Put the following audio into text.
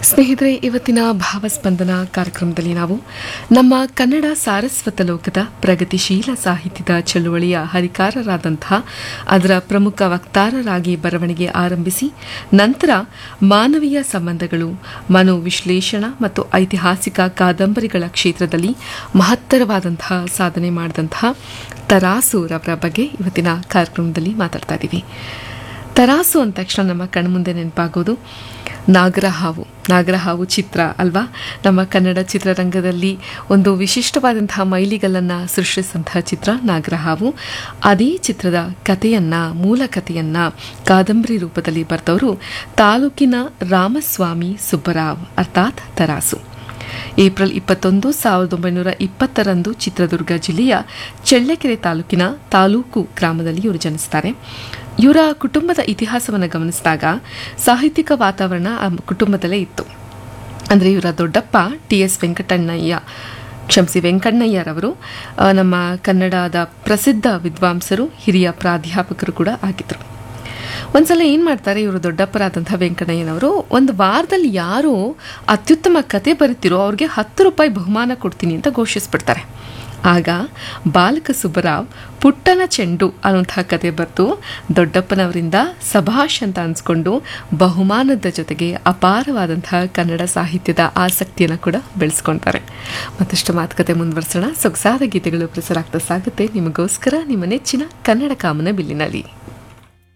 ಸ್ನೇಹಿತರೆ ಇವತ್ತಿನ ಭಾವಸ್ಪಂದನ ಕಾರ್ಯಕ್ರಮದಲ್ಲಿ ನಾವು ನಮ್ಮ ಕನ್ನಡ ಸಾರಸ್ವತ ಲೋಕದ ಪ್ರಗತಿಶೀಲ ಸಾಹಿತ್ಯದ ಚಳುವಳಿಯ ಹರಿಕಾರರಾದಂತಹ ಅದರ ಪ್ರಮುಖ ವಕ್ತಾರರಾಗಿ ಬರವಣಿಗೆ ಆರಂಭಿಸಿ ನಂತರ ಮಾನವೀಯ ಸಂಬಂಧಗಳು ಮನೋವಿಶ್ಲೇಷಣಾ ಮತ್ತು ಐತಿಹಾಸಿಕ ಕಾದಂಬರಿಗಳ ಕ್ಷೇತ್ರದಲ್ಲಿ ಮಹತ್ತರವಾದಂತಹ ಸಾಧನೆ ಮಾಡಿದಂತಹ ತರಾಸು ರವರ ಬಗ್ಗೆ ಇವತ್ತಿನ ಕಾರ್ಯಕ್ರಮದಲ್ಲಿ ಮಾತಾಡ್ತಾ ಇದ್ದೀವಿ ತರಾಸು ಅಂದ ತಕ್ಷಣ ನಮ್ಮ ಕಣ್ಮುಂದೆ ನೆನಪಾಗೋದು ನಾಗರಹಾವು ನಾಗರಹಾವು ಚಿತ್ರ ಅಲ್ವಾ ನಮ್ಮ ಕನ್ನಡ ಚಿತ್ರರಂಗದಲ್ಲಿ ಒಂದು ವಿಶಿಷ್ಟವಾದಂತಹ ಮೈಲಿಗಲ್ಲನ್ನು ಸೃಷ್ಟಿಸಿದಂತಹ ಚಿತ್ರ ನಾಗರಹಾವು ಅದೇ ಚಿತ್ರದ ಕಥೆಯನ್ನು ಮೂಲ ಕಥೆಯನ್ನು ಕಾದಂಬರಿ ರೂಪದಲ್ಲಿ ಬರೆದವರು ತಾಲೂಕಿನ ರಾಮಸ್ವಾಮಿ ಸುಬ್ಬರಾವ್ ಅರ್ಥಾತ್ ತರಾಸು ಏಪ್ರಿಲ್ ಇಪ್ಪತ್ತೊಂದು ಸಾವಿರದ ಒಂಬೈನೂರ ಇಪ್ಪತ್ತರಂದು ಚಿತ್ರದುರ್ಗ ಜಿಲ್ಲೆಯ ಚಳ್ಳಕೆರೆ ತಾಲೂಕಿನ ತಾಲೂಕು ಗ್ರಾಮದಲ್ಲಿ ಇವರು ಜನಿಸ್ತಾರೆ ಇವರ ಕುಟುಂಬದ ಇತಿಹಾಸವನ್ನು ಗಮನಿಸಿದಾಗ ಸಾಹಿತ್ಯಿಕ ವಾತಾವರಣ ಆ ಕುಟುಂಬದಲ್ಲೇ ಇತ್ತು ಅಂದರೆ ಇವರ ದೊಡ್ಡಪ್ಪ ಟಿ ಎಸ್ ವೆಂಕಟಣ್ಣಯ್ಯ ಕ್ಷಮಿಸಿ ವೆಂಕಣ್ಣಯ್ಯರವರು ಆ, ನಮ್ಮ ಕನ್ನಡದ ಪ್ರಸಿದ್ಧ ವಿದ್ವಾಂಸರು ಹಿರಿಯ ಪ್ರಾಧ್ಯಾಪಕರು ಕೂಡ ಆಗಿದ್ದರು ಒಂದ್ಸಲ ಏನು ಮಾಡ್ತಾರೆ ಇವರು ದೊಡ್ಡಪ್ಪರಾದಂಥ ವೆಂಕಣ್ಣಯ್ಯನವರು ಒಂದು ವಾರದಲ್ಲಿ ಯಾರು ಅತ್ಯುತ್ತಮ ಕತೆ ಬರೀತಿರೋ ಅವ್ರಿಗೆ ಹತ್ತು ರೂಪಾಯಿ ಬಹುಮಾನ ಕೊಡ್ತೀನಿ ಅಂತ ಘೋಷಿಸ್ಬಿಡ್ತಾರೆ ಆಗ ಬಾಲಕ ಸುಬ್ಬರಾವ್ ಪುಟ್ಟನ ಚೆಂಡು ಅನ್ನುವಂತಹ ಕತೆ ಬರೆದು ದೊಡ್ಡಪ್ಪನವರಿಂದ ಸಭಾಷ್ ಅಂತ ಅನ್ಸ್ಕೊಂಡು ಬಹುಮಾನದ ಜೊತೆಗೆ ಅಪಾರವಾದಂತಹ ಕನ್ನಡ ಸಾಹಿತ್ಯದ ಆಸಕ್ತಿಯನ್ನು ಕೂಡ ಬೆಳೆಸ್ಕೊಳ್ತಾರೆ ಮತ್ತಷ್ಟು ಮಾತುಕತೆ ಮುಂದುವರಿಸೋಣ ಸೊಗಸಾದ ಗೀತೆಗಳು ಪ್ರಸಾರ ಆಗ್ತಾ ಸಾಗುತ್ತೆ ನಿಮಗೋಸ್ಕರ ನಿಮ್ಮ ನೆಚ್ಚಿನ ಕನ್ನಡ ಕಾಮನ ಬಿಲ್ಲಿನಲ್ಲಿ